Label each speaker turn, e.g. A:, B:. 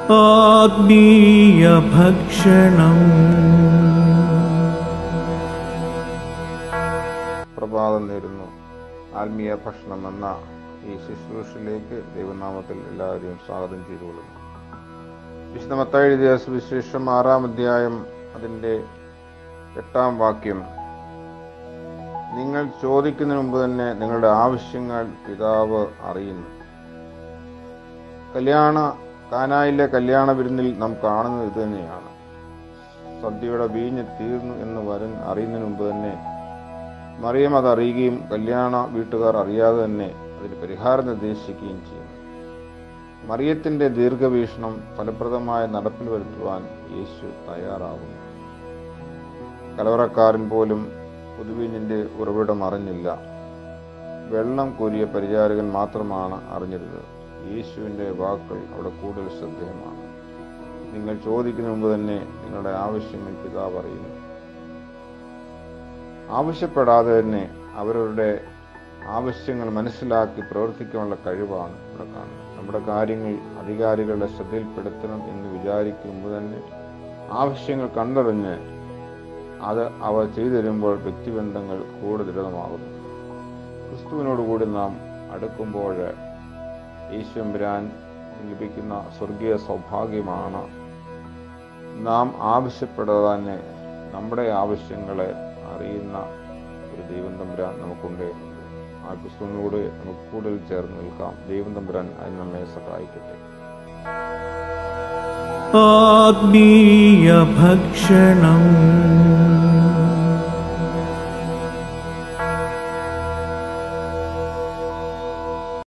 A: ആത്മീയ ഭക്ഷണം
B: പ്രഭാതം നേരുന്നു ആത്മീയ ഭക്ഷണം എന്ന ഈ ശുശ്രൂഷയിലേക്ക് ദൈവനാമത്തിൽ എല്ലാവരെയും സ്വാഗതം ചെയ്തുകൊള്ളുന്നു വിശുദ്ധ മത്തായി എഴുതിയ സുവിശേഷം ആറാം അധ്യായം അതിൻ്റെ എട്ടാം വാക്യം നിങ്ങൾ ചോദിക്കുന്നതിന് മുമ്പ് തന്നെ നിങ്ങളുടെ ആവശ്യങ്ങൾ പിതാവ് അറിയുന്നു കല്യാണ കാനായിലെ കല്യാണ വിരുന്നിൽ നാം കാണുന്നത് ഇത് തന്നെയാണ് സദ്യയുടെ വീഞ്ഞ് തീർന്നു എന്ന് വരൻ അറിയുന്നതിന് മുമ്പ് തന്നെ മറിയം അത് അറിയുകയും കല്യാണ വീട്ടുകാർ അറിയാതെ തന്നെ അതിന് പരിഹാരം നിർദ്ദേശിക്കുകയും ചെയ്യും മറിയത്തിന്റെ ദീർഘവീക്ഷണം ഫലപ്രദമായ നടപ്പിൽ വരുത്തുവാൻ യേശു തയ്യാറാകുന്നു കലവറക്കാരൻ പോലും പുതുവീഞ്ഞിന്റെ ഉറവിടം അറിഞ്ഞില്ല വെള്ളം കോരിയ പരിചാരകൻ മാത്രമാണ് അറിഞ്ഞിരുന്നത് യേശുവിന്റെ വാക്കുകൾ അവിടെ കൂടുതൽ ശ്രദ്ധേയമാണ് നിങ്ങൾ ചോദിക്കുന്ന മുമ്പ് തന്നെ നിങ്ങളുടെ ആവശ്യങ്ങൾ പിതാവ് അറിയുന്നു ആവശ്യപ്പെടാതെ തന്നെ അവരവരുടെ ആവശ്യങ്ങൾ മനസ്സിലാക്കി പ്രവർത്തിക്കാനുള്ള കഴിവാണ് ഇവിടെ കാണുന്നത് നമ്മുടെ കാര്യങ്ങൾ അധികാരികളുടെ ശ്രദ്ധയിൽപ്പെടുത്തണം എന്ന് വിചാരിക്കുമ്പോൾ തന്നെ ആവശ്യങ്ങൾ കണ്ടറിഞ്ഞ് അത് അവർ ചെയ്തു തരുമ്പോൾ വ്യക്തിബന്ധങ്ങൾ കൂടുതൽ ദൃഢമാകുന്നു ക്രിസ്തുവിനോടുകൂടി നാം അടുക്കുമ്പോൾ ഈശ്വരൻ ലഭിക്കുന്ന സ്വർഗീയ സൗഭാഗ്യമാണ് നാം ആവശ്യപ്പെടാതെ തന്നെ നമ്മുടെ ആവശ്യങ്ങളെ അറിയുന്ന ഒരു ദൈവം തമ്പുരാൻ നമുക്കുണ്ട് ആ ക്രിസ്തുവിനോട് നമുക്ക് കൂടുതൽ ചേർന്ന് നിൽക്കാം ദൈവം തമ്പുരാൻ അതിന് നമ്മെ സഹായിക്കട്ടെ
A: ആത്മീയ ഭക്ഷണം